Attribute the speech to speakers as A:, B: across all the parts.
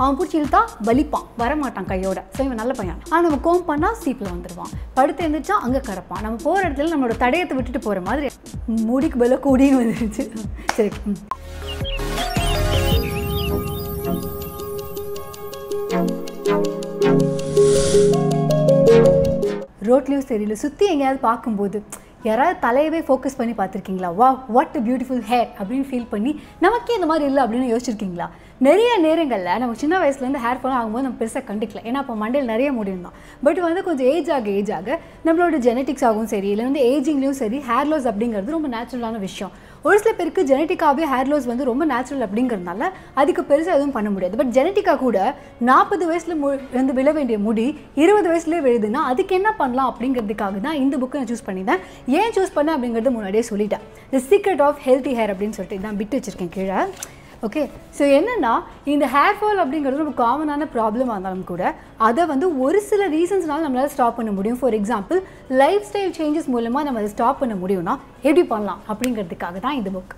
A: அவன் பிடிச்சி இழுத்தா வலிப்பான் வரமாட்டான் கையோட ஸோ இவன் நல்ல பையன் ஆனால் நம்ம கோம் பண்ணால் சீப்பில் வந்துடுவான் படுத்து எழுந்திரிச்சா அங்கே கிடப்பான் நம்ம போகிற இடத்துல நம்மளோட தடயத்தை விட்டுட்டு போகிற மாதிரி முடிக்கு பதிலாக கூடின்னு வந்துருச்சு சரி ம். ரோட்லேயும் சரி இல்லை சுற்றி எங்கேயாவது பார்க்கும்போது யாராவது தலையவே ஃபோக்கஸ் பண்ணி பார்த்துருக்கீங்களா வா வாட் பியூட்டிஃபுல் ஹேர் அப்படின்னு ஃபீல் பண்ணி நமக்கே இந்த மாதிரி இல்லை அப்படின்னு யோசிச்சிருக்கீங்களா நிறைய நேரங்களில் நம்ம சின்ன வயசுலேருந்து ஹேர் ஃபால் ஆகும்போது நம்ம பெருசாக கண்டுக்கல ஏன்னா அப்போ மண்டையில் நிறைய முடியும் தான் பட் வந்து கொஞ்சம் ஏஜ் ஆக ஏஜ் ஆக நம்மளோட ஜெனட்டிக்ஸ் ஆகவும் சரி இல்லை வந்து ஏஜிங்லேயும் சரி ஹேர் லாஸ் அப்படிங்கிறது ரொம்ப நேச்சுரலான விஷயம் ஒரு சில பேருக்கு ஜெனட்டிக்காகவே ஹேர் லாஸ் வந்து ரொம்ப நேச்சுரல் அப்படிங்கிறதுனால அதுக்கு பெருசாக எதுவும் பண்ண முடியாது பட் ஜெனட்டிக்காக கூட நாற்பது வயசில் மு வந்து விழ வேண்டிய முடி இருபது வயசுலேயே விழுதுன்னா அதுக்கு என்ன பண்ணலாம் அப்படிங்கிறதுக்காக தான் இந்த புக்கை நான் சூஸ் பண்ணியிருந்தேன் ஏன் சூஸ் பண்ணேன் அப்படிங்கிறது முன்னாடியே சொல்லிட்டேன் the secret of healthy hair அப்படின்னு சொல்லிட்டு நான் பிட்டு வச்சுருக்கேன் கீழே ஓகே ஸோ என்னென்னா இந்த ஹேர் ஃபால் அப்படிங்கிறது ரொம்ப காமனான ப்ராப்ளமாக இருந்தாலும் கூட அதை வந்து ஒரு சில ரீசன்ஸ்னால நம்மளால் ஸ்டாப் பண்ண முடியும் for example lifestyle changes மூலமாக நம்ம அதை ஸ்டாப் பண்ண முடியும்னா எப்படி பண்ணலாம் அப்படிங்கிறதுக்காக தான் இந்த புக்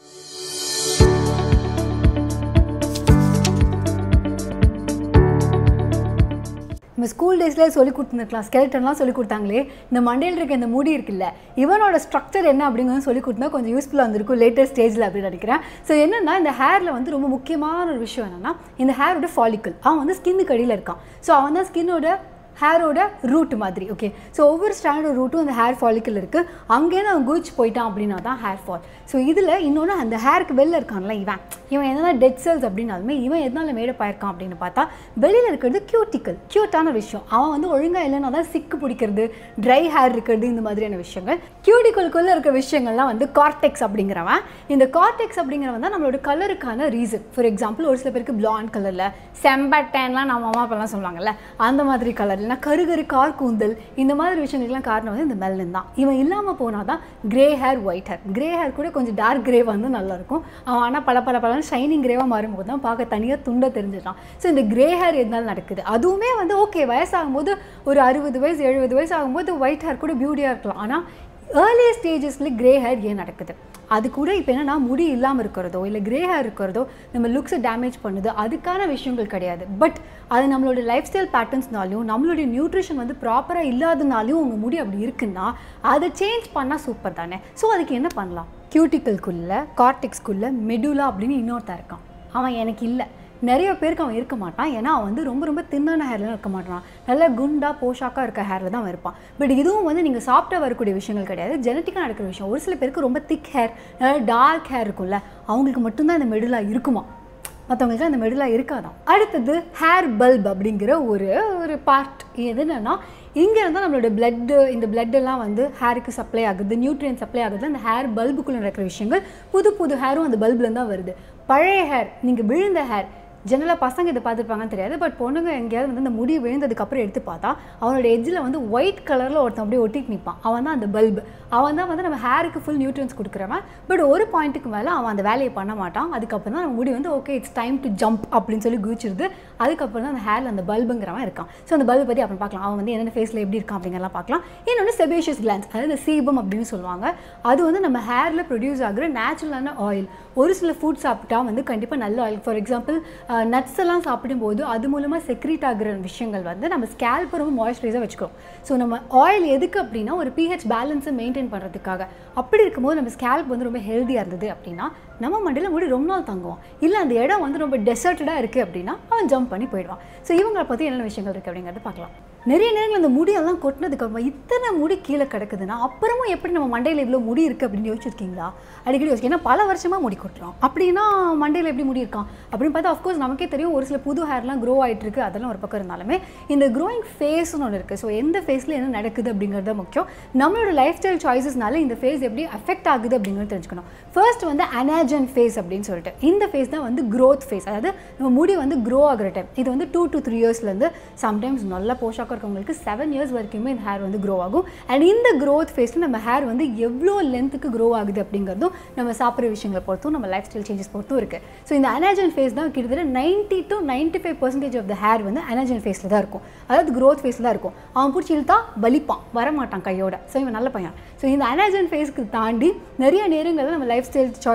A: நம்ம ஸ்கூல் டேஸில் சொல்லி கொடுத்துருக்கலாம் ஸ்கெல்டன்லாம் சொல்லி கொடுத்தாங்களே இந்த மண்டையில் இருக்க இந்த முடி இருக்குல்ல இவனோட ஸ்ட்ரக்சர் என்ன அப்படிங்கிறது சொல்லி கொடுத்தா கொஞ்சம் யூஸ்ஃபுல்லாக இருந்திருக்கும் லேட்டஸ்ட் ஸ்டேஜில் அப்படின்னு நினைக்கிறேன் ஸோ என்னென்னா இந்த ஹேரில் வந்து ரொம்ப முக்கியமான ஒரு விஷயம் என்னென்னா இந்த ஹேரோட ஃபாலிக்கல் அவன் வந்து ஸ்கின்னுக்கு அடியில் இருக்கான் ஸோ அவன் தான் ஸ்கின்னோட ஹேரோட ரூட் மாதிரி ஓகே ஸோ ஒவ்வொரு ஸ்டாண்டோட ரூட்டும் அந்த ஹேர் ஃபாலிக்கல் இருக்குது அங்கேருந்து அவன் குதிச்சு போயிட்டான் அப்படின்னா தான் ஹேர் ஃபால் ஸோ இதில் இன்னொன்று அந்த ஹேருக்கு வெளில இருக்கான்ல இவன் இவன் என்னென்ன டெட் செல்ஸ் அப்படின்னாலுமே இவன் எதனால மேலே போயிருக்கான் அப்படின்னு பார்த்தா வெளியில் இருக்கிறது கியூட்டிக்கல் க்யூட்டான விஷயம் அவன் வந்து ஒழுங்காக இல்லைன்னா தான் சிக்கு பிடிக்கிறது ட்ரை ஹேர் இருக்கிறது இந்த மாதிரியான விஷயங்கள் கியூட்டிக்கலுக்குள்ளே இருக்க விஷயங்கள்லாம் வந்து கார்டெக்ஸ் அப்படிங்கிறவன் இந்த கார்டெக்ஸ் அப்படிங்கிறவன் தான் நம்மளோட கலருக்கான ரீசன் ஃபார் எக்ஸாம்பிள் ஒரு சில பேருக்கு பிளாண்ட் கலரில் செம்பட்டன்லாம் நம்ம அம்மா அப்பெல்லாம் சொல்லுவாங்கல்ல அந்த மாதிரி கலர் இல்லைனா கருகரு கார் கூந்தல் இந்த மாதிரி விஷயங்களுக்குலாம் காரணம் வந்து இந்த மெல்லின் தான் இவன் இல்லாமல் போனால் தான் grey hair white hair grey hair கூட கொஞ்சம் டார்க் கிரே வந்து நல்லாயிருக்கும் அவன் ஆனால் பல பல பல ஷைனிங் கிரேவாக மாறும்போது தான் பார்க்க தனியாக துண்டை தெரிஞ்சிடலாம் ஸோ இந்த கிரே ஹேர் எதனால நடக்குது அதுவுமே வந்து ஓகே வயசாகும்போது ஒரு அறுபது வயசு எழுபது வயசு ஆகும்போது ஒயிட் ஹேர் கூட பியூட்டியாக இருக்கலாம் ஆனால் ஏர்லி ஸ்டேஜஸில் கிரே ஹேர் ஏன் நடக்குது அது கூட இப்போ என்னன்னா முடி இல்லாமல் இருக்கிறதோ இல்லை கிரே ஹேர் இருக்கிறதோ நம்ம லுக்ஸை டேமேஜ் பண்ணுது அதுக்கான விஷயங்கள் கிடையாது பட் அது நம்மளோட லைஃப் ஸ்டைல் பேட்டர்ன்ஸ்னாலையும் நம்மளுடைய நியூட்ரிஷன் வந்து ப்ராப்பராக இல்லாதனாலையும் உங்கள் முடி அப்படி இருக்குன்னா அதை சேஞ்ச் பண்ணால் சூப்பர் தானே ஸோ அதுக்கு என்ன பண்ணலாம் கியூட்டிக்கல்குள்ளே கார்டிக்ஸ்குள்ளே மெடுலா அப்படின்னு இன்னொருத்தன் இருக்கான் அவன் எனக்கு இல்லை நிறைய பேருக்கு அவன் இருக்க மாட்டான் ஏன்னா அவன் வந்து ரொம்ப ரொம்ப தின்னான ஹேர்லாம் இருக்க மாட்டான் நல்ல குண்டா போஷாக்காக இருக்க ஹேரில் தான் அவன் இருப்பான் பட் இதுவும் வந்து நீங்கள் சாப்பிட்டா வரக்கூடிய விஷயங்கள் கிடையாது ஜெனட்டிக்காக நடக்கிற விஷயம் ஒரு சில பேருக்கு ரொம்ப திக் ஹேர் நல்லா டார்க் ஹேர் இருக்கும்ல அவங்களுக்கு மட்டும்தான் இந்த மெடுலா இருக்குமா மற்றவங்களுக்கு அந்த மெடுலா இருக்காதான் அடுத்தது ஹேர் பல்ப் அப்படிங்கிற ஒரு ஒரு பார்ட் இது என்னன்னா இங்கே இருந்தால் நம்மளோட பிளட்டு இந்த blood எல்லாம் வந்து ஹேருக்கு சப்ளை ஆகுது நியூட்ரியன் சப்ளை ஆகுது அந்த ஹேர் பல்புக்குள்ளே நடக்கிற விஷயங்கள் புது புது ஹேரும் அந்த பல்ப்லேருந்து தான் வருது பழைய ஹேர் நீங்கள் விழுந்த ஹேர் ஜெனரலாக பசங்க இதை பார்த்துருப்பாங்கன்னு தெரியாது பட் பொண்ணுங்க எங்கேயாவது வந்து அந்த முடி விழுந்ததுக்கப்புறம் எடுத்து பார்த்தா அவனோட எட்ஜில் வந்து ஒயிட் கலரில் ஒருத்தன் அப்படியே ஒட்டிட்டு நிற்பான் அவன் தான் அந்த பல்பு அவன் தான் வந்து நம்ம ஹேருக்கு ஃபுல் நியூட்ரியன்ஸ் கொடுக்குறவன் பட் ஒரு பாயிண்ட்டுக்கு மேலே அவன் அந்த வேலையை பண்ண மாட்டான் அதுக்கப்புறம் தான் நம்ம முடி வந்து okay it's time to jump அப்படின்னு சொல்லி குதிச்சிருது அதுக்கப்புறம் தான் அந்த ஹேரில் அந்த பல்புங்கிறவன் இருக்கான் ஸோ அந்த பல்பை பற்றி அப்புறம் பார்க்கலாம் அவன் வந்து என்னென்ன ஃபேஸில் எப்படி இருக்கான் அப்படிங்கிறலாம் பார்க்கலாம் இன்னொன்று செபேஷியஸ் கிளான்ஸ் அதாவது சீபம் அப்படின்னு சொல்லுவாங்க அது வந்து நம்ம ஹேரில் ப்ரொடியூஸ் ஆகுற நேச்சுரலான ஆயில் ஒரு சில ஃபுட் சாப்பிட்டா வந்து கண்டிப்பாக நல்ல ஆயில் ஃபார் எக்ஸாம்பிள் நட்ஸ் எல்லாம் சாப்பிடும்போது அது மூலமாக செக்ரீட் ஆகுற விஷயங்கள் வந்து நம்ம ஸ்கேல்ப்பை ரொம்ப மாய்ஸ்சரைஸாக வச்சுக்கிறோம் ஸோ நம்ம ஆயில் எதுக்கு அப்படின்னா ஒரு பிஹெச் பேலன்ஸை மெயின்டைன் பண்ணுறதுக்காக அப்படி இருக்கும்போது நம்ம ஸ்கேல்ப் வந்து ரொம்ப ஹெல்த்தியாக இருந்தது அப்படின்னா நம்ம மண்டியில் முடி ரொம்ப நாள் தங்குவோம் இல்லை அந்த இடம் வந்து ரொம்ப டெசர்ட்டடாக இருக்குது அப்படின்னா அவன் ஜம்ப் பண்ணி போயிடுவான் ஸோ இவங்களை பற்றி என்னென்ன விஷயங்கள் இருக்குது அப்படிங்கிறத பார்க்கலாம் நிறைய நேரங்கள் அந்த முடியெல்லாம் கொட்டினதுக்கு அப்புறமா இத்தனை முடி கீழே கிடக்குதுன்னா அப்புறமும் எப்படி நம்ம மண்டையில் இவ்வளோ முடி இருக்குது அப்படின்னு யோசிச்சிருக்கீங்களா அடிக்கடி யோசிக்க ஏன்னா பல வருஷமாக முடி கொட்டுறோம் அப்படின்னா மண்டையில் எப்படி முடி இருக்கான் அப்படின்னு பார்த்தா அஃப்கோர்ஸ் நமக்கே தெரியும் ஒரு சில புது ஹேர்லாம் க்ரோ ஆகிட்டு இருக்கு அதெல்லாம் ஒரு பக்கம் இருந்தாலுமே இந்த க்ரோயிங் ஃபேஸ்னு ஒன்று இருக்குது ஸோ எந்த ஃபேஸில் என்ன நடக்குது அப்படிங்கிறது முக்கியம் நம்மளோட லைஃப் ஸ்டைல் சாய்ஸஸ்னால இந்த ஃபேஸ் எப்படி அஃபெக்ட் ஆகுது அப்படிங்கிறது தெரிஞ்சுக்கணும் ஃபர்ஸ்ட் வந்து அனாஜன் ஃபேஸ் அப்படின்னு சொல்லிட்டு இந்த ஃபேஸ் தான் வந்து க்ரோத் ஃபேஸ் அதாவது நம்ம முடி வந்து க்ரோ ஆகிற டைம் இது வந்து டூ டு த்ரீ இயர்ஸ்லேருந்து சம்டைம்ஸ் நல்ல போஷாக்காக இருக்கவங்களுக்கு செவன் இயர்ஸ் வரைக்குமே இந்த ஹேர் வந்து க்ரோ ஆகும் அண்ட் இந்த க்ரோத் ஃபேஸில் நம்ம ஹேர் வந்து எவ்வளோ லென்த்துக்கு க்ரோ ஆகுது அப்படிங்கிறதும் நம்ம சாப்பிட்ற விஷயங்களை பொறுத்தும் நம்ம லைஃப் ஸ்டைல் சேஞ்சஸ் பொறுத்தும் இருக்குது ஸோ இந்த அனாஜன் ஃபேஸ் தான் கிட்டத்தட்ட ninety to ninety five percentage of the hair வந்து அனாஜன் ஃபேஸில் தான் இருக்கும் அதாவது க்ரோத் ஃபேஸில் தான் இருக்கும் அவன் பிடிச்சி இழுத்தா வலிப்பான் வரமாட்டான் கையோட ஸோ இவன் நல்ல பையன் ஸோ இந்த அனாஜன் ஃபேஸ்க்கு தாண்டி நிறைய நேரங்களில் நம்ம லைஃப் ஸ்டைல் சாய்ஸஸ்னாலையும்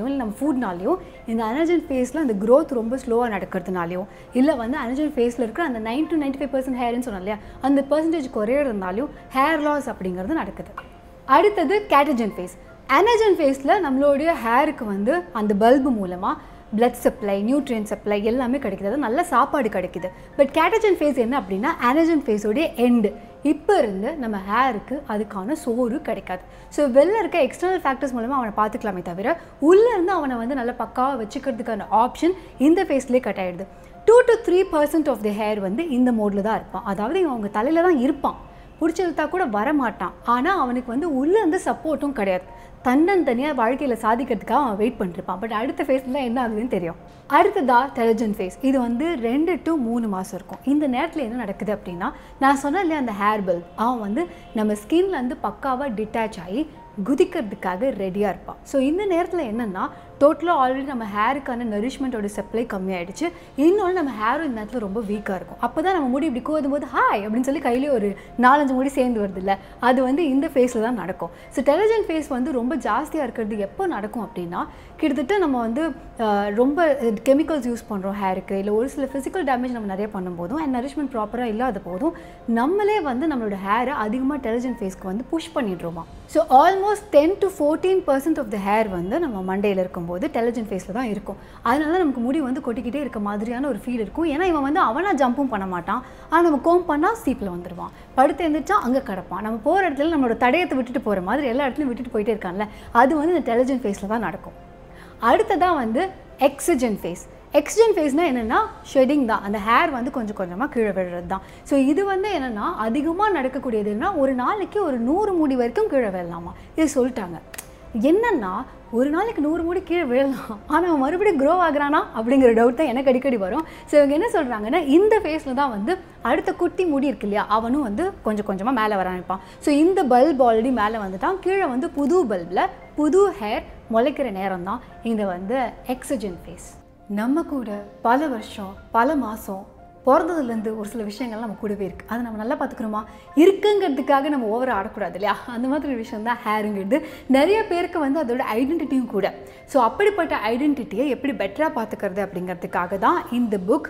A: ஸ்ட்ரெஸ்னாலையும் இல்லை நம்ம ஃபுட்னாலையும் இந்த அனர்ஜன் ஃபேஸில் அந்த growth ரொம்ப ஸ்லோவாக நடக்கிறதுனாலையும் இல்லை வந்து அனர்ஜன் ஃபேஸில் இருக்கிற அந்த nine to ninety five percent ஹேர்னு சொன்னோம் இல்லையா அந்த பர்சன்டேஜ் குறையிறதுனாலையும் ஹேர் லாஸ் அப்படிங்கிறது நடக்குது அடுத்தது கேட்டஜன் ஃபேஸ் அனர்ஜன் ஃபேஸில் நம்மளுடைய ஹேருக்கு வந்து அந்த பல்பு மூலமாக blood சப்ளை நியூட்ரியன் சப்ளை எல்லாமே கிடைக்குது அதாவது நல்ல சாப்பாடு கிடைக்குது பட் கேட்டஜன் ஃபேஸ் என்ன அப்படின்னா அனர்ஜன் ஃபேஸோடைய எண்டு இப்போ இருந்து நம்ம ஹேருக்கு அதுக்கான சோறு கிடைக்காது ஸோ வெளில இருக்க எக்ஸ்டர்னல் ஃபேக்டர்ஸ் மூலமாக அவனை பார்த்துக்கலாமே தவிர உள்ளே இருந்து அவனை வந்து நல்லா பக்காவாக வச்சுக்கிறதுக்கான ஆப்ஷன் இந்த ஃபேஸ்லேயே கட் ஆயிடுது two to three percent of the hair வந்து இந்த மோடில் தான் இருப்பான் அதாவது இவன் அவங்க தலையில் தான் இருப்பான் பிடிச்சிருத்தா கூட வரமாட்டான் ஆனால் அவனுக்கு வந்து உள்ளே இருந்து சப்போர்ட்டும் கிடையாது தன்னன் தனியாக வாழ்க்கையில் சாதிக்கிறதுக்காக அவன் வெயிட் பண்ணிருப்பான் பட் அடுத்த ஃபேஸில் என்ன ஆகுதுன்னு தெரியும் அடுத்ததா டெலிஜென்ட் ஃபேஸ் இது வந்து ரெண்டு டு மூணு மாதம் இருக்கும் இந்த நேரத்தில் என்ன நடக்குது அப்படின்னா நான் சொன்னேன் இல்லையா அந்த ஹேர் பல்ப் அவன் வந்து நம்ம ஸ்கின்லேருந்து பக்காவாக டிட்டாச் ஆகி குதிக்கிறதுக்காக ரெடியாக இருப்பான் ஸோ இந்த நேரத்தில் என்னென்னா டோட்டலாக ஆல்ரெடி நம்ம ஹேருக்கான நரிஷ்மெண்ட்டோட சப்ளை கம்மியாயிடுச்சு இன்னொன்று நம்ம ஹேரும் இந்த நேரத்தில் ரொம்ப வீக்காக இருக்கும் அப்போ தான் நம்ம முடி இப்படி கோதும் போது ஹாய் அப்படின்னு சொல்லி கையிலே ஒரு நாலஞ்சு முடி சேர்ந்து வருது இல்லை அது வந்து இந்த ஃபேஸில் தான் நடக்கும் ஸோ டெலிஜென்ட் ஃபேஸ் வந்து ரொம்ப ஜாஸ்தியாக இருக்கிறது எப்போ நடக்கும் அப்படின்னா கிட்டத்தட்ட நம்ம வந்து அஹ், ரொம்ப கெமிக்கல்ஸ் யூஸ் பண்ணுறோம் ஹேருக்கு இல்லை ஒரு சில ஃபிசிக்கல் டேமேஜ் நம்ம நிறைய பண்ணும்போதும் அண்ட் நரிஷ்மெண்ட் ப்ராப்பராக இல்லாத போதும் நம்மளே வந்து நம்மளோட ஹேரை அதிகமாக டெலிஜென்ட் ஃபேஸ்க்கு வந்து புஷ் பண்ணிடுறோமா so almost ten to fourteen percent of the hair வந்து நம்ம மண்டையில் இருக்கும்போது டெலிஜென்ட் ஃபேஸில் தான் இருக்கும் அதனால நமக்கு முடி வந்து கொட்டிக்கிட்டே இருக்க மாதிரியான ஒரு ஃபீல் இருக்கும் ஏன்னா இவன் வந்து அவனாக ஜம்பும் பண்ண மாட்டான் ஆனால் நம்ம கோம் பண்ணால் சீப்பில் வந்துடுவான் படுத்து எழுந்திரிச்சா அங்கே கிடப்பான் நம்ம போகிற இடத்துல நம்மளோட தடயத்தை விட்டுட்டு போகிற மாதிரி எல்லா இடத்துலையும் விட்டுட்டு போயிட்டே இருக்கான்ல அது வந்து இந்த டெலிஜென்ட் ஃபேஸில் தான் நடக்கும் அடுத்ததாக வந்து எக்ஸிஜன் ஃபேஸ் எக்ஸிஜன் ஃபேஸ்னால் என்னென்னா ஷெடிங் தான் அந்த ஹேர் வந்து கொஞ்சம் கொஞ்சமாக கீழே விழுறது தான் ஸோ இது வந்து என்னென்னா அதிகமாக நடக்கக்கூடியதுன்னா ஒரு நாளைக்கு ஒரு நூறு முடி வரைக்கும் கீழே விழலாமா இது சொல்லிட்டாங்க என்னன்னா ஒரு நாளைக்கு நூறு முடி கீழே விழலாம் ஆனால் அவன் மறுபடியும் க்ரோ ஆகுறானா அப்படிங்கிற டவுட் தான் எனக்கு அடிக்கடி வரும் ஸோ இவங்க என்ன சொல்கிறாங்கன்னா இந்த ஃபேஸில் தான் வந்து அடுத்த குட்டி முடி இருக்கு இல்லையா அவனும் வந்து கொஞ்சம் கொஞ்சமாக மேலே வர ஆரம்பிப்பான் ஸோ இந்த பல்ப் ஆல்ரெடி மேலே வந்துட்டான் கீழே வந்து புது பல்பில் புது ஹேர் முளைக்கிற நேரம் தான் இந்த வந்து எக்ஸிஜன் ஃபேஸ் நம்ம கூட பல வருஷம் பல மாதம் பிறந்ததுலேருந்து ஒரு சில விஷயங்கள் நம்ம கூடவே இருக்குது அதை நம்ம நல்லா பார்த்துக்கிறோமா இருக்குங்கிறதுக்காக நம்ம ஓவராக ஆடக்கூடாது இல்லையா அந்த மாதிரி ஒரு விஷயம் தான் ஹேருங்கிறது நிறைய பேருக்கு வந்து அதோட ஐடென்டிட்டியும் கூட ஸோ அப்படிப்பட்ட ஐடென்டிட்டியை எப்படி பெட்டராக பார்த்துக்கிறது அப்படிங்கிறதுக்காக தான் இந்த book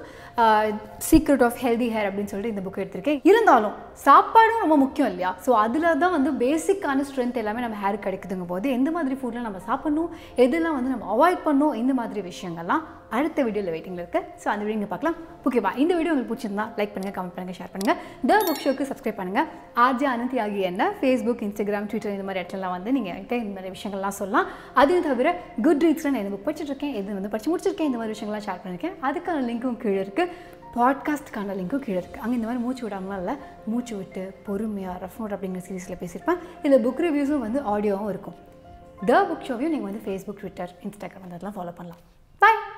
A: secret of healthy hair அப்படின்னு சொல்லிட்டு இந்த புக் எடுத்திருக்கேன் இருந்தாலும் சாப்பாடும் ரொம்ப முக்கியம் இல்லையா ஸோ அதில் தான் வந்து பேசிக்கான ஸ்ட்ரென்த் எல்லாமே நம்ம ஹேர் கிடைக்குதுங்க போது எந்த மாதிரி ஃபுட்லாம் நம்ம சாப்பிடணும் எதெல்லாம் வந்து நம்ம அவாய்ட் பண்ணணும் இந்த மாதிரி விஷயங்கள்லாம் அடுத்த வீடியோவில் வெயிட்டிங்கில் இருக்குது ஸோ அந்த வீடியோ இங்கே பார்க்கலாம் ஓகேவா இந்த வீடியோ உங்களுக்கு பிடிச்சிருந்தா லைக் பண்ணுங்கள் கமெண்ட் பண்ணுங்கள் ஷேர் பண்ணுங்கள் த புக் ஷோக்கு சப்ஸ்கிரைப் பண்ணுங்கள் ஆர்ஜி அனந்தி ஆகிய என்ன ஃபேஸ்புக் இன்ஸ்டாகிராம் ட்விட்டர் இந்த மாதிரி இடத்துலலாம் வந்து நீங்கள் என்கிட்ட இந்த மாதிரி விஷயங்கள்லாம் சொல்லலாம் அதையும் தவிர குட் ரீட்ஸில் நான் இந்த புக் படிச்சிட்ருக்கேன் எது வந்து படிச்சு முடிச்சிருக்கேன் இந்த மாதிரி விஷயங்கள்லாம் ஷேர் பண்ணியிருக்கேன் அதுக்கான லிங்க்கும் கீழே இருக்குது பாட்காஸ்ட்டுக்கான லிங்க்கும் கீழே இருக்குது அங்கே இந்த மாதிரி மூச்சு விடாமலாம் இல்லை மூச்சு விட்டு பொறுமையாக ரஃப் நோட் அப்படிங்கிற சீரீஸில் பேசியிருப்பேன் இதில் புக் ரிவ்யூஸும் வந்து ஆடியோவும் இருக்கும் த புக் ஷோவையும் நீங்கள் வந்து ஃபேஸ்புக் ட்விட்டர் இன்ஸ்டாகிராம் அதெல்லாம் ஃபாலோ பண்ணலாம்